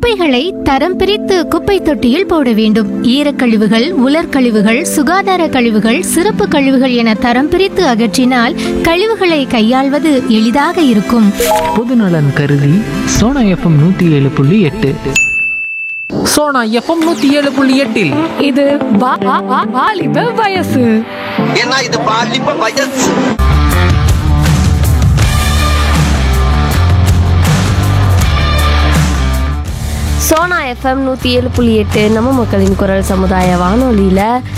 குப்பைகளை தரம் பிரித்து குப்பை தொட்டியில் போட வேண்டும் ஈரக்கழிவுகள் உலர்கழிவுகள் சுகாதார கழிவுகள் சிறப்பு கழிவுகள் என தரம் பிரித்து அகற்றினால் கழிவுகளை கையாள்வது எளிதாக இருக்கும் பொதுநலன் கருதி சோனா எஃப்எம் நூற்றி ஏழு புள்ளி எட்டு சோனா எஃப்எம் நூற்றி ஏழு புள்ளி எட்டில் இது வா- வா- வா- வாலிப வயசு ஏன்னா இது பாலிப்ப வயசு சோனா எஃப்எம் நூற்றி ஏழு புள்ளி எட்டு நம்ம மக்களின் குரல் சமுதாய வானொலியில்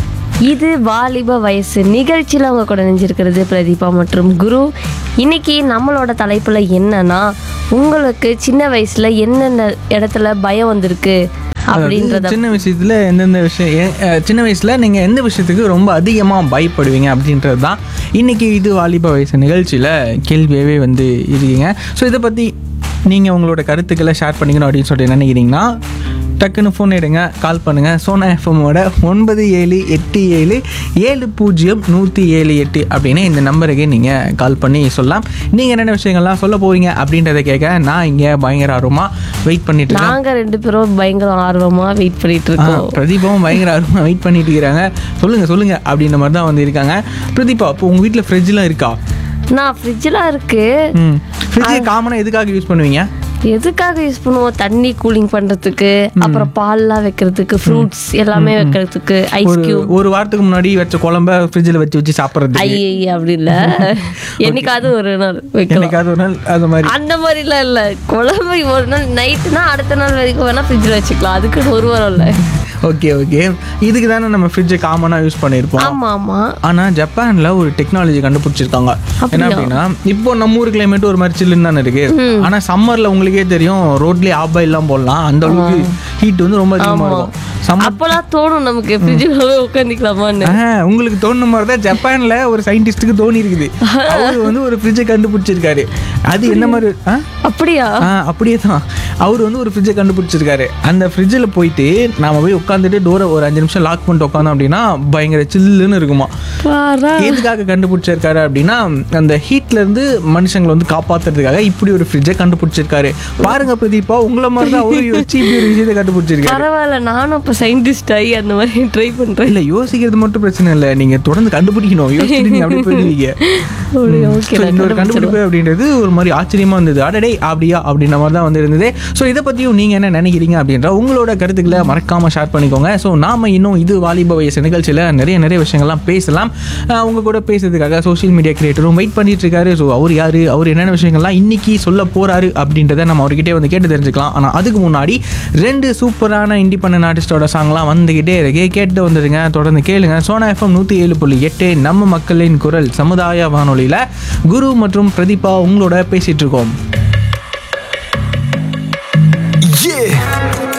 இது வாலிப வயசு நிகழ்ச்சியில் அவங்க கூட நினைஞ்சிருக்கிறது பிரதீபா மற்றும் குரு இன்னைக்கு நம்மளோட தலைப்பில் என்னன்னா உங்களுக்கு சின்ன வயசில் என்னென்ன இடத்துல பயம் வந்திருக்கு அப்படின்றத சின்ன விஷயத்துல எந்தெந்த விஷயம் எ- அஹ் சின்ன வயசுல நீங்க எந்த விஷயத்துக்கு ரொம்ப அதிகமா பயப்படுவீங்க அப்படின்றது தான் இன்னைக்கு இது வாலிப வயசு நிகழ்ச்சியில கேள்வியாகவே வந்து இருக்கீங்க ஸோ இதை பத்தி நீங்க உங்களோட கருத்துக்களை ஷேர் பண்ணிக்கணும் அப்படின்னு சொல்லிட்டு நினைக்கிறீங்கன்னா டக்குன்னு ஃபோன் எடுங்க கால் பண்ணுங்க சோனா எஃப்எம்மோட ஒன்பது ஏழு எட்டு ஏழு ஏழு பூஜ்ஜியம் நூற்றி ஏழு எட்டு அப்படின்னு இந்த நம்பருக்கு நீங்கள் கால் பண்ணி சொல்லலாம் நீங்கள் என்னென்ன விஷயங்கள்லாம் சொல்ல போவீங்க அப்படின்றத கேட்க நான் இங்கே பயங்கர ஆர்வமாக வெயிட் பண்ணிட்டு இருக்கேன் நாங்கள் ரெண்டு பேரும் பயங்கர ஆர்வமாக வெயிட் பண்ணிட்டு ஆ, இருக்கோம் பிரதீபாவும் பயங்கர ஆர்வமாக வெயிட் பண்ணிட்டு இருக்கிறாங்க சொல்லுங்க சொல்லுங்க அப்படின்ற மாதிரி தான் வந்து இருக்காங்க பிரதீபா இப்போ உங்க வீட்டில் ஃப்ரிட்ஜ்லாம் இருக்கா நான் ஃப்ரிட்ஜெலாம் இருக்கு ம் ஃப்ரிட்ஜை காமனாக எதுக்காக யூஸ் பண்ணுவீங்க எதுக்காக யூஸ் பண்ணுவோம் தண்ணி கூலிங் பண்ணுறதுக்கு அப்புறம் பால்லாம் வைக்கிறதுக்கு ஃப்ரூட்ஸ் எல்லாமே வைக்கிறதுக்கு ஐஸ் ஒரு கியூப் ஒரு வாரத்துக்கு முன்னாடி வச்ச குழம்ப ஃப்ரிட்ஜில் வச்சு வச்சு சாப்பிட்றது ஐய அப்படி இல்ல என்னைக்காவது ஒரு நாள் வைக்கலாம் என்னைக்காவது ஒரு நாள் அது மாதிரி அந்த மாதிரிலாம் இல்ல குழம்பு ஒரு நாள் நைட்டுனா அடுத்த நாள் வரைக்கும் வேணா ஃப்ரிட்ஜில் வச்சுக்கலாம் அதுக்கு ஒரு வாரம் இல்ல ஓகே ஓகே இதுக்கு தானே நம்ம ஃப்ரிட்ஜை காமனாக யூஸ் பண்ணியிருப்போம் ஆமா ஆமா ஆனால் ஜப்பானில் ஒரு டெக்னாலஜி கண்டுபிடிச்சிருக்காங்க என்ன அப்படின்னா இப்போ நம்ம ஊர் கிளைமேட் ஒரு மாதிரி சில்லுன்னு தானே இருக்கு ஆனால் சம்மரில் உங்களுக்கே தெரியும் ரோட்லேயே ஆப் எல்லாம் போடலாம் அந்த அளவுக்கு ஹீட் வந்து ரொம்ப அதிகமாக இருக்கும் சம்மர் அப்பெல்லாம் தோணும் நமக்கு ஃப்ரிட்ஜில் உட்காந்துக்கலாமான்னு ஆ, உங்களுக்கு தோணுன மாதிரி தான் ஜப்பான்ல ஒரு சயின்டிஸ்டுக்கு தோணி இருக்குது அவர் வந்து ஒரு ஃப்ரிட்ஜை கண்டுபிடிச்சிருக்காரு அது என்ன மாதிரி ஆ? அப்படியா ஆ அப்படியே தான் அவர் வந்து ஒரு ஃப்ரிட்ஜை கண்டுபிடிச்சிருக்காரு அந்த ஃப்ரிட்ஜில் போயிட்டு நாம போய் உட்காந்துட்டு டோரை ஒரு அஞ்சு நிமிஷம் லாக் பண்ணிட்டு உட்காந்தோம் அப்படின்னா பயங்கர சில்லுன்னு இருக்குமா பாரா எதுக்காக கண்டுபிடிச்சிருக்காரு அப்படின்னா அந்த ஹீட்ல இருந்து மனுஷங்களை வந்து காப்பாத்துறதுக்காக இப்படி ஒரு ஃப்ரிட்ஜை கண்டுபிடிச்சிருக்காரு பாருங்க பிரதீபா உங்களை மாதிரி தான் அவரு யோசிச்சு இப்படி ஒரு விஷயத்தை கண்டுபிடிச்சிருக்காரு பரவாயில்ல நானும் இப்போ சயின்டிஸ்ட் ஆகி அந்த மாதிரி ட்ரை பண்றேன் இல்ல யோசிக்கிறது மட்டும் பிரச்சனை இல்ல நீங்க தொடர்ந்து கண்டுபிடிக்கணும் யோசிச்சுட்டு நீங்க அப்படியே போயிடுவீங்க ஓகே So, இந்த ஒரு கண்டுபிடிப்பு அப்படின்றது ஒரு மாதிரி ஆச்சரியமா இருந்தது அடடே அப்படியா அப்படின்ற மாதிரி தான் வந்து இருந்தது ஸோ இதை பத்தியும் நீங்க என்ன நினைக்கிறீங்க அப்படின்ற உங்களோட கருத்துக்களை மறக்காம ஷேர் பண்ணிக்கோங்க ஸோ நாம இன்னும் இது வாலிப வயசு நிகழ்ச்சியில நிறைய நிறைய விஷயங்கள்லாம் பேசலாம் அஹ் உங்க கூட பேசுறதுக்காக சோஷியல் மீடியா கிரியேட்டரும் வெயிட் பண்ணிட்டு இருக்காரு ஸோ அவர் யாரு அவர் என்னென்ன விஷயங்கள்லாம் இன்னைக்கு சொல்ல போறாரு அப்படின்றத நம்ம அவர்கிட்டே வந்து கேட்டு தெரிஞ்சுக்கலாம் ஆனா அதுக்கு முன்னாடி ரெண்டு சூப்பரான இண்டிபெண்டன்ட் ஆர்டிஸ்டோட சாங்லாம் வந்துகிட்டே இருக்கு கேட்டு வந்துடுங்க தொடர்ந்து கேளுங்க சோனா எஃப்எம் நூற்றி ஏழு புள்ளி எட்டு நம்ம மக்களின் குரல் சமுதாய வானொலியில் குரு மற்றும் பிரதீபா உங்களோட பேசிட்டு இருக்கோம்